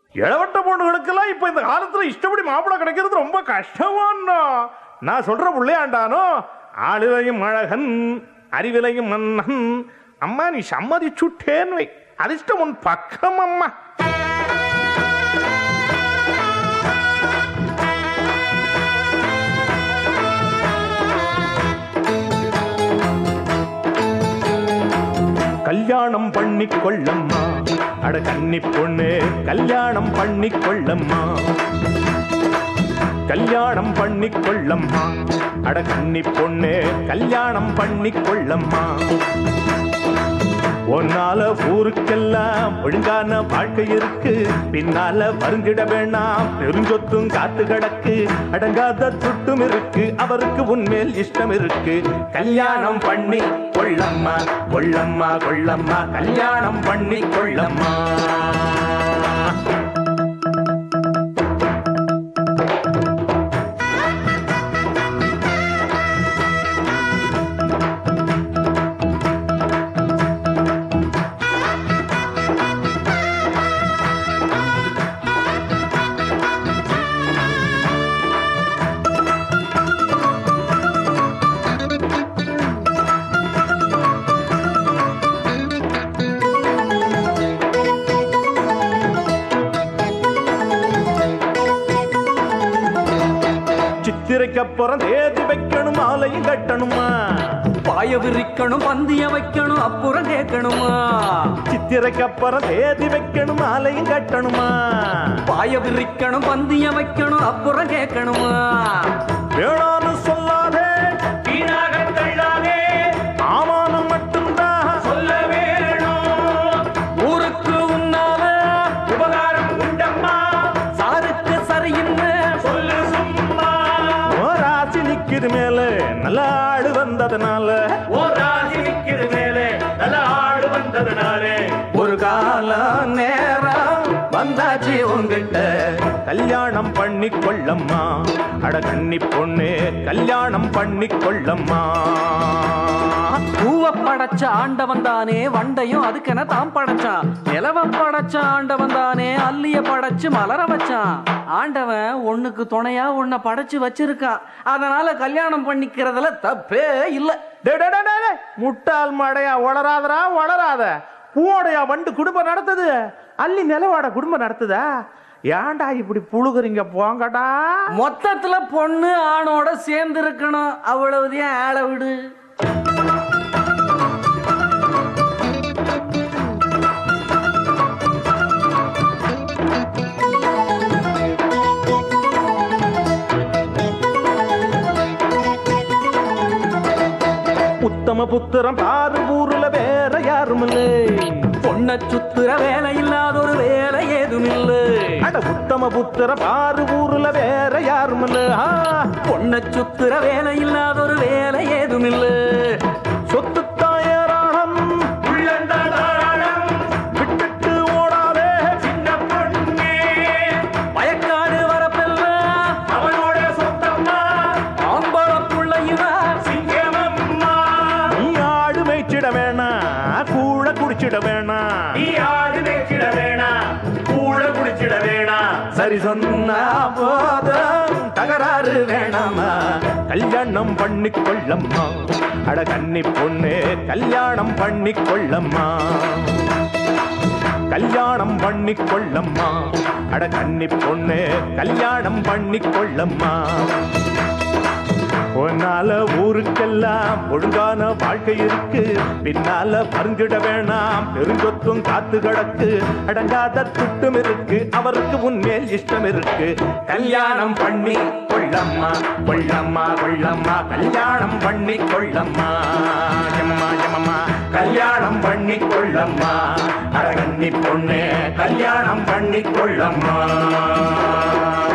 இளவட்ட பொண்ணுகளுக்கெல்லாம் இப்ப இந்த காலத்துல இஷ்டப்படி மாப்பிள்ளை கிடைக்கிறது ரொம்ப கஷ்டமாண்ணா நான் சொல்ற புள்ளையாண்டானோ ஆளுலையும் அழகன் அறிவிலையும் மன்னன் அம்மா நீ சம்மதிச்சுட்டேன்னு வை அதிர்ஷ்டம் உன் பக்கம் அம்மா கல்யாணம் பண்ணி கொள்ளம்மா அட கன்னி பொண்ணு கல்யாணம் பண்ணி கொள்ளம்மா கல்யாணம் பண்ணி கொள்ளம்மா அட கன்னி பொண்ணு கல்யாணம் பண்ணி கொள்ளம்மா உன்னால ஊருக்கெல்லாம் ஒழுங்கான வாழ்க்கை இருக்கு பின்னால வருந்திட வேணாம் பெருஞ்சொத்தும் காத்து கிடக்கு அடங்காத துட்டும் இருக்கு அவருக்கு உன்மேல் இஷ்டம் இருக்கு கல்யாணம் பண்ணி கொள்ளம்மா கொள்ளம்மா கொள்ளம்மா கல்யாணம் பண்ணி கொள்ளம்மா சித்திரைக்கு அப்புறம் தேதி வைக்கணும் மாலையும் கட்டணுமா பாய விரிக்கணும் பந்திய வைக்கணும் அப்புறம் கேட்கணுமா சித்திரைக்கு அப்புறம் தேதி வைக்கணும் மாலையும் கட்டணுமா பாய விரிக்கணும் பந்திய வைக்கணும் அப்புறம் கேட்கணுமா வேளான்னு சொல்லாதே வீணாக தள்ளாதே ஆமானம் மட்டும்தான் சொல்ல வேணும் ஊருக்கு உன்னால உபகாரம் உண்டம்மா சாருக்கு சரியின்னு சொல்லு சும்மா ராசி நிக்குது மேல நல்ல ஆடு வந்ததுனால ஓ ராசி நிக்குது மேல நல்ல ஆடு வந்ததுனாலே ஒரு கால நேரம் வந்தாச்சு உங்ககிட்ட கல்யாணம் பண்ணி கொள்ளம்மா அட கன்னி பொண்ணு கல்யாணம் பண்ணி கொள்ளம்மா பூவ படைச்ச ஆண்டவன் தானே வண்டையும் அதுக்கென தாம் படைச்சான் நிலவ படைச்ச ஆண்டவன் தானே அல்லிய படைச்சு மலர வச்சான் ஆண்டவன் ஒண்ணுக்கு துணையா உன்னை படைச்சு வச்சிருக்கான் அதனால கல்யாணம் பண்ணிக்கிறதுல தப்பே இல்ல டே, டே, டே, டே, டே. முட்டாள் மடையா வளராதரா வளராத பூவோடையா வண்டு குடும்பம் நடத்துது அள்ளி நிலவாட குடும்பம் நடத்துதா ஏன்டா இப்படி புழுகுறீங்க போங்கடா மொத்தத்துல பொண்ணு ஆணோட சேர்ந்து இருக்கணும் அவ்வளவுதான் ஆளை விடு உத்தம புத்திரம் பாரு ஊருல வேற யாரும் இல்லை பொண்ண சுத்துற வேலை இல்லாத ஒரு வேலை ஏதும் இல்லை அட உத்தம புத்திர பாரு ஊருல வேற யாரும் இல்லை ஆ, பொண்ண சுத்துற வேலை இல்லாத ஒரு வேலை ஏதும் இல்லை சொத்து தாயராணம் விட்டுட்டு ஓடாதே சின்ன பொண்ணே வயக்காடு வரப்பெல்லாம் அவனோட சொத்தம்மா ஆம்பள புள்ளையுமா சிங்கமம்மா நீ ஆடு மேய்ச்சிட வேணாம் கூழ குடிச்சிட வேணாம் நீ ஆடு மேய்ச்சிட வேணாம் கூழ குடிச்சிட வேணாம் சரி சொன்னா போதும் தகராறு வேணாமா கல்யாணம் பண்ணி கொள்ளம்மா அட கன்னி பொண்ணு கல்யாணம் பண்ணி கொள்ளம்மா கல்யாணம் பண்ணி கொள்ளம்மா அட கன்னி பொண்ணு கல்யாணம் பண்ணி கொள்ளம்மா உன்னால ஊருக்கெல்லாம் ஒழுங்கான வாழ்க்கை இருக்கு பின்னால பருங்கிட வேணாம் பெருஞ்சொத்தும் காத்து கிடக்கு அடங்காத துட்டும் இருக்கு அவருக்கு உன்மேல் இஷ்டம் இருக்கு கல்யாணம் பண்ணி கொள்ளம்மா கொள்ளம்மா கொள்ளம்மா கல்யாணம் பண்ணி கொள்ளம்மா எம்மா எம்மம்மா கல்யாணம் பண்ணி கொள்ளம்மா அழகன்னி பொண்ணு கல்யாணம் பண்ணி கொள்ளம்மா